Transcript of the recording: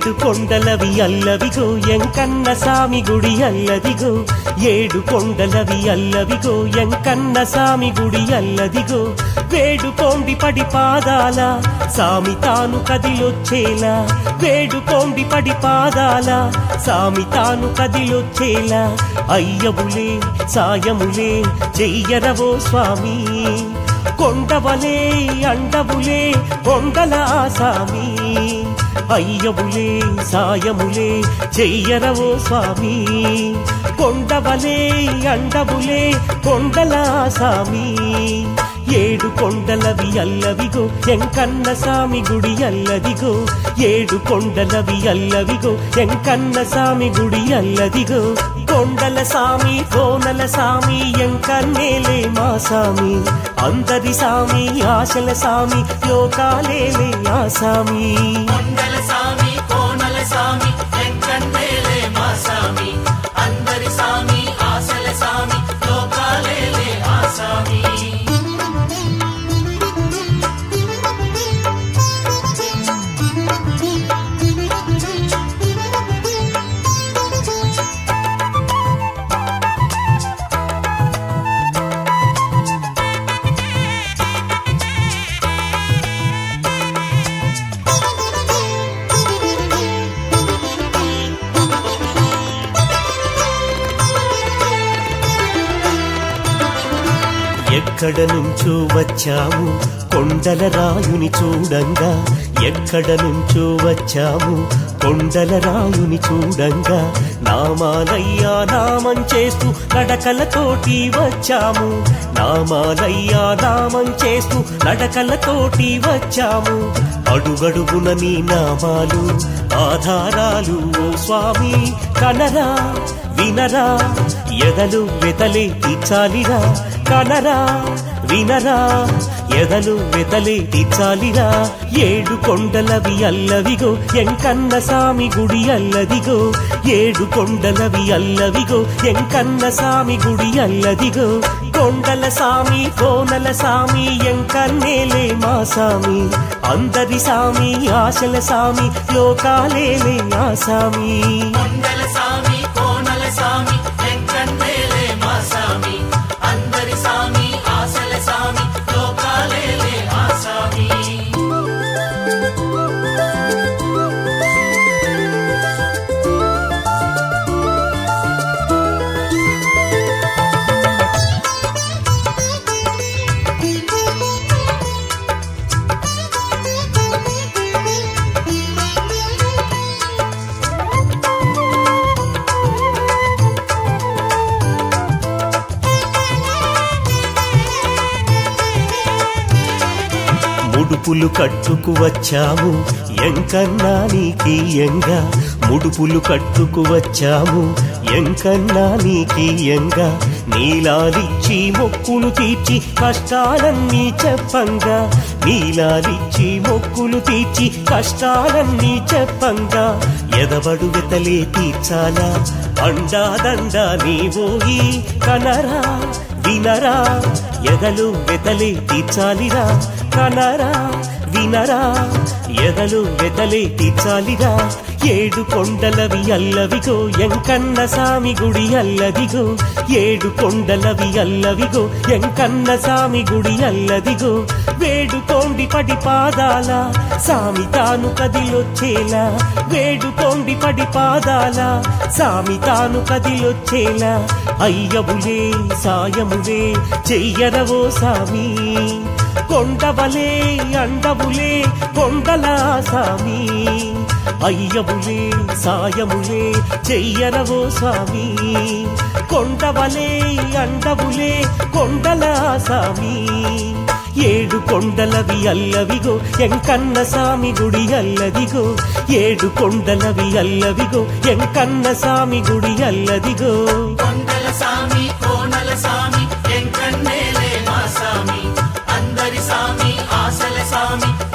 ఏడు కొండలవి అల్లవిగో ఎంకన్న సామి గుడి అల్లదిగో ఏడు కొండలవి అల్లవిగో ఎంకన్న సామి గుడి అల్లదిగో వేడుకోండి పడి పాదాల సామి తాను కదిలొచ్చేలా వేడుకోండి పడి పాదాల సామి తాను కదిలొచ్చేలా అయ్యబులే సాయములే చెయ్యరవో స్వామి కొండవలే అండబులే కొండల ఆసామి అయ్యబులే సాయములే చెయ్యరవో స్వామి కొండవలే అండబులే కొండల ఆసామి ఏడు కొండలవి అల్లవిగో ఎంకన్న సామి గుడి అల్లదిగో ఏడు కొండలవి అల్లవిగో ఎంకన్న సామి గుడి అల్లదిగో కొండల సామి కోనల సామి ఎంకన్నేలే మా సామి అందరి సామి ఆశల సామి లోకాలేలే ఆ సామి కొండల సామి కోనల సామి వెంకన్నేలే మా సామి అందరి సామి ఆశల సామి లోకాలేలే ఆ సామి ఎక్కడ నుంచో వచ్చాము కొండల రాయుని చూడంగా ఎక్కడ నుంచో వచ్చాము కొండల రాయుని చూడంగా నామాలయ్యా నామం చేస్తూ నడకలతోటి వచ్చాము నామాలయ్యా నామం చేస్తూ నడకలతోటి వచ్చాము అడుగడుగున నీ నామాలు ఆధారాలు ఓ స్వామి కనరా వినరా ఎదలు వెతలే తీర్చాలిరా కనరా వినరా ఎదలు వెతలే తీర్చాలిరా ఏడు కొండలవి అల్లవిగో ఎంకన్న సామి గుడి అల్లదిగో ఏడు కొండలవి అల్లవిగో ఎంకన్న సామి గుడి అల్లదిగో కొండల సామి కోనల సామి ఎంకన్నేలే మా సామి అందరి సామి ఆశల సామి లోకాలేలే ఆ సామి కొండల సామి కోనల సామి వెంకన్నేలే మా సామి అందరి సామి ఆశల సామి లోకాలేలే ఆ సామి ముడుపులు కట్టుకు వచ్చాము ఎంకన్నా నీకి ఎంగా ముడుపులు కట్టుకు వచ్చాము ఎంకన్నా నీకి ఎంగా నీలాలిచ్చి మొక్కులు తీర్చి కష్టాలన్నీ చెప్పంగా నీలాలిచ్చి మొక్కులు తీర్చి కష్టాలన్నీ చెప్పంగా ఎదబడు వెతలే తీర్చాలా అండాదండా నీవోయి కనరా వినరా ఎదలు వెతలే తీర్చాలిరా కనరా వినరా ఎదలు వెతలే తీర్చాలిరా ఏడు కొండలవి అల్లవిగో ఎంకన్న సామి గుడి అల్లదిగో ఏడు కొండలవి అల్లవిగో ఎంకన్న సామి గుడి అల్లదిగో వేడుకోండి పడి పాదాల సామి తాను కదిలొచ్చేలా వేడుకోండి పడి పాదాల సామి తాను కదిలొచ్చేలా అయ్యబులే సాయములే చెయ్యరవో సామి కొండవలే అండబులే కొండల సామి అయ్యబులే సాయములే చెయ్యరవో స్వామి కొండవలే అండబులే కొండల సామి ఏడు కొండలవి అల్లవిగో ఎంకన్న సామి గుడి అల్లదిగో ఏడు కొండలవి అల్లవిగో ఎంకన్న సామి గుడి అల్లదిగో కొండల సామి కోనల సామి వెంకన్నేలే మా సామి అందరి సామి ఆశల సామి